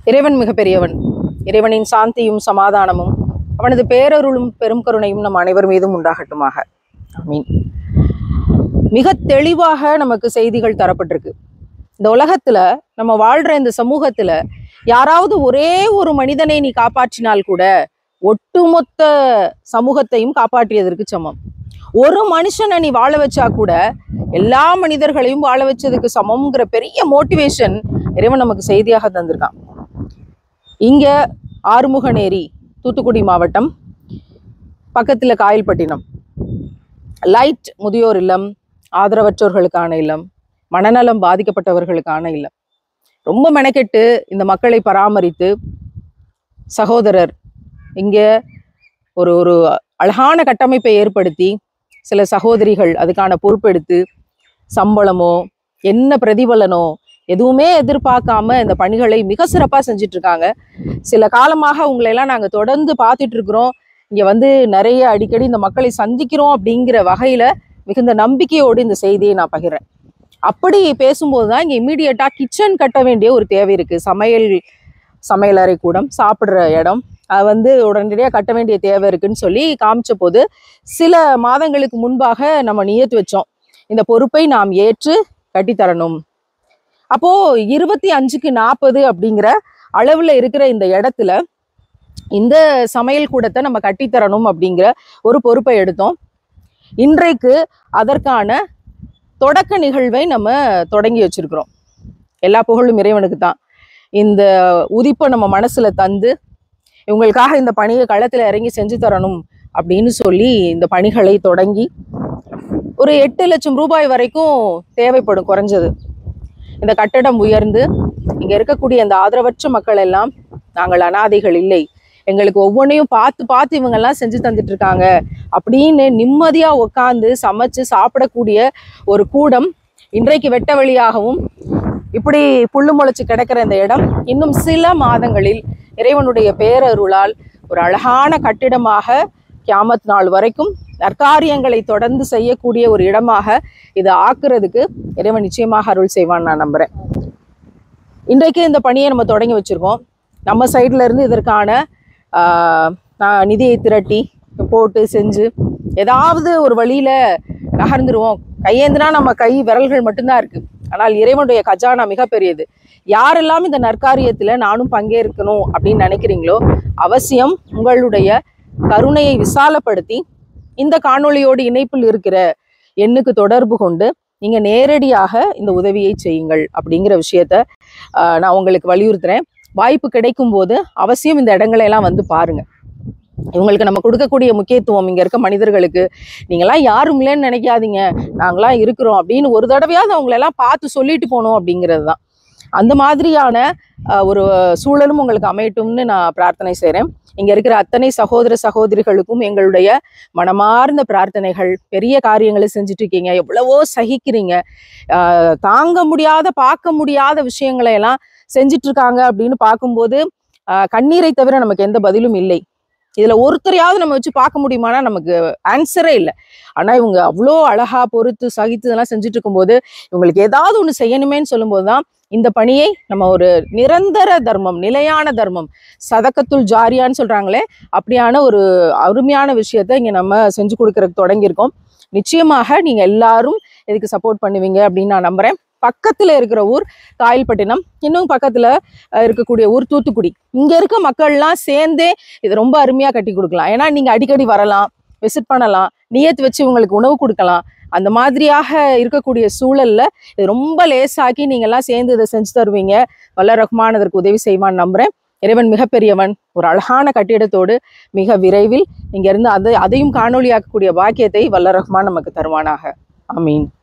இறைவன் மிக பெரியவன் இறைவனின் சாந்தியும் சமாதானமும் அவனது பேரருளும் பெரும் கருணையும் நம் அனைவர் மீதும் உண்டாகட்டுமாக ஆமீன் மிக தெளிவாக நமக்கு செய்திகள் தரப்பட்டிருக்கு இந்த உலகத்துல நம்ம வாழ்ற இந்த சமூகத்துல யாராவது ஒரே ஒரு மனிதனை நீ காப்பாற்றினால் கூட ஒட்டுமொத்த சமூகத்தையும் காப்பாற்றியதற்கு சமம் ஒரு மனுஷனை நீ வாழ வச்சா கூட எல்லா மனிதர்களையும் வாழ வச்சதுக்கு சமம்ங்கிற பெரிய மோட்டிவேஷன் இறைவன் நமக்கு செய்தியாக தந்திருக்கான் இங்க ஆறுமுகநேரி தூத்துக்குடி மாவட்டம் பக்கத்துல காயல்பட்டினம் லைட் முதியோர் இல்லம் ஆதரவற்றோர்களுக்கான இல்லம் மனநலம் பாதிக்கப்பட்டவர்களுக்கான இல்லம் ரொம்ப மெனக்கெட்டு இந்த மக்களை பராமரித்து சகோதரர் இங்கே ஒரு ஒரு அழகான கட்டமைப்பை ஏற்படுத்தி சில சகோதரிகள் அதுக்கான பொறுப்பெடுத்து சம்பளமோ என்ன பிரதிபலனோ எதுவுமே எதிர்பார்க்காம இந்த பணிகளை மிக சிறப்பாக செஞ்சுட்டு இருக்காங்க சில காலமாக உங்களை எல்லாம் நாங்கள் தொடர்ந்து பார்த்துட்டு இருக்கிறோம் இங்கே வந்து நிறைய அடிக்கடி இந்த மக்களை சந்திக்கிறோம் அப்படிங்கிற வகையில் மிகுந்த நம்பிக்கையோடு இந்த செய்தியை நான் பகிர்றேன் அப்படி பேசும்போது தான் இங்கே இம்மீடியட்டாக கிச்சன் கட்ட வேண்டிய ஒரு தேவை இருக்குது சமையல் சமையலறை கூடம் சாப்பிட்ற இடம் அது வந்து உடனடியாக கட்ட வேண்டிய தேவை இருக்குன்னு சொல்லி காமிச்ச போது சில மாதங்களுக்கு முன்பாக நம்ம நியத்து வச்சோம் இந்த பொறுப்பை நாம் ஏற்று கட்டித்தரணும் அப்போ இருபத்தி அஞ்சுக்கு நாற்பது அப்படிங்கிற அளவில் இருக்கிற இந்த இடத்துல இந்த சமையல் கூடத்தை நம்ம கட்டித்தரணும் அப்படிங்கிற ஒரு பொறுப்பை எடுத்தோம் இன்றைக்கு அதற்கான தொடக்க நிகழ்வை நம்ம தொடங்கி வச்சிருக்கிறோம் எல்லா புகழும் இறைவனுக்கு தான் இந்த உதிப்பை நம்ம மனசுல தந்து இவங்களுக்காக இந்த பணியை களத்துல இறங்கி செஞ்சு தரணும் அப்படின்னு சொல்லி இந்த பணிகளை தொடங்கி ஒரு எட்டு லட்சம் ரூபாய் வரைக்கும் தேவைப்படும் குறைஞ்சது இந்த கட்டடம் உயர்ந்து இங்க இருக்கக்கூடிய இந்த ஆதரவற்ற மக்கள் எல்லாம் நாங்கள் அனாதைகள் இல்லை எங்களுக்கு ஒவ்வொன்றையும் பார்த்து பார்த்து இவங்கெல்லாம் செஞ்சு தந்துட்டு இருக்காங்க அப்படின்னு நிம்மதியா உட்காந்து சமைச்சு சாப்பிடக்கூடிய ஒரு கூடம் இன்றைக்கு வெட்ட வழியாகவும் இப்படி புல்லு முளைச்சு கிடக்கிற இந்த இடம் இன்னும் சில மாதங்களில் இறைவனுடைய பேரருளால் ஒரு அழகான கட்டிடமாக கியாமத் நாள் வரைக்கும் நற்காரியங்களை தொடர்ந்து செய்யக்கூடிய ஒரு இடமாக இதை ஆக்குறதுக்கு இறைவன் நிச்சயமாக அருள் செய்வான் நான் நம்புறேன் இன்றைக்கு இந்த பணியை நம்ம தொடங்கி வச்சிருக்கோம் நம்ம சைட்ல இருந்து இதற்கான ஆஹ், நான் நிதியை திரட்டி போட்டு செஞ்சு ஏதாவது ஒரு வழியில நகர்ந்துருவோம் கையேந்தினா நம்ம கை விரல்கள் மட்டும்தான் இருக்கு ஆனால் இறைவனுடைய கஜானா மிகப்பெரியது யாரெல்லாம் இந்த நற்காரியத்துல நானும் பங்கேற்கணும் அப்படின்னு நினைக்கிறீங்களோ அவசியம் உங்களுடைய கருணையை விசாலப்படுத்தி இந்த காணொளியோடு இணைப்பில் இருக்கிற எண்ணுக்கு தொடர்பு கொண்டு நீங்க நேரடியாக இந்த உதவியை செய்யுங்கள் அப்படிங்கிற விஷயத்த ஆஹ், நான் உங்களுக்கு வலியுறுத்துறேன் வாய்ப்பு கிடைக்கும் போது அவசியம் இந்த இடங்களை எல்லாம் வந்து பாருங்க இவங்களுக்கு நம்ம கொடுக்கக்கூடிய முக்கியத்துவம் இங்க இருக்க மனிதர்களுக்கு நீங்களாம் யாரும் இல்லைன்னு நினைக்காதீங்க நாங்களாம் இருக்கிறோம் அப்படின்னு ஒரு தடவையாவது அவங்கள எல்லாம் பார்த்து சொல்லிட்டு போகணும் அப்படிங்கிறது தான் அந்த மாதிரியான ஆஹ், ஒரு சூழலும் உங்களுக்கு அமையட்டும்னு நான் பிரார்த்தனை செய்கிறேன் இங்க இருக்கிற அத்தனை சகோதர சகோதரிகளுக்கும் எங்களுடைய மனமார்ந்த பிரார்த்தனைகள் பெரிய காரியங்களை செஞ்சுட்டு இருக்கீங்க எவ்வளவோ சகிக்கிறீங்க ஆஹ், தாங்க முடியாத பார்க்க முடியாத விஷயங்களை எல்லாம் செஞ்சுட்டு இருக்காங்க அப்படின்னு பார்க்கும்போது ஆஹ், கண்ணீரை தவிர நமக்கு எந்த பதிலும் இல்லை இதுல ஒருத்தரையாவது நம்ம வச்சு பார்க்க முடியுமானா நமக்கு ஆன்சரே இல்லை ஆனா இவங்க அவ்வளோ அழகா பொறுத்து சகித்து இதெல்லாம் செஞ்சுட்டு இருக்கும்போது இவங்களுக்கு ஏதாவது ஒண்ணு செய்யணுமேன்னு சொல்லும்போது தான் இந்த பணியை நம்ம ஒரு நிரந்தர தர்மம் நிலையான தர்மம் சதக்கத்துல் ஜாரியான்னு சொல்றாங்களே அப்படியான ஒரு அருமையான விஷயத்த இங்க நம்ம செஞ்சு கொடுக்கறதுக்கு தொடங்கியிருக்கோம் நிச்சயமாக நீங்க எல்லாரும் இதுக்கு சப்போர்ட் பண்ணுவீங்க அப்படின்னு நான் நம்புறேன் பக்கத்துல இருக்கிற ஊர் காயல்பட்டினம் இன்னும் பக்கத்துல அஹ், இருக்கக்கூடிய ஊர் தூத்துக்குடி இங்க இருக்க மக்கள்லாம் சேர்ந்தே இது ரொம்ப அருமையா கட்டி கொடுக்கலாம் ஏன்னா நீங்க அடிக்கடி வரலாம் விசிட் பண்ணலாம் நியத்து வச்சு உங்களுக்கு உணவு கொடுக்கலாம் அந்த மாதிரியாக இருக்கக்கூடிய சூழல்ல இது ரொம்ப லேசாக்கி நீங்க எல்லாம் சேர்ந்து இதை செஞ்சு தருவீங்க வல்ல ரஹ்மான் அதற்கு உதவி செய்வான்னு நம்புறேன் இறைவன் மிகப்பெரியவன் ஒரு அழகான கட்டிடத்தோடு மிக விரைவில் இங்க இருந்து அதை அதையும் காணொளியாக்கக்கூடிய பாக்கியத்தை வல்ல ரஹ்மான் நமக்கு தருவானாக ஆமீன்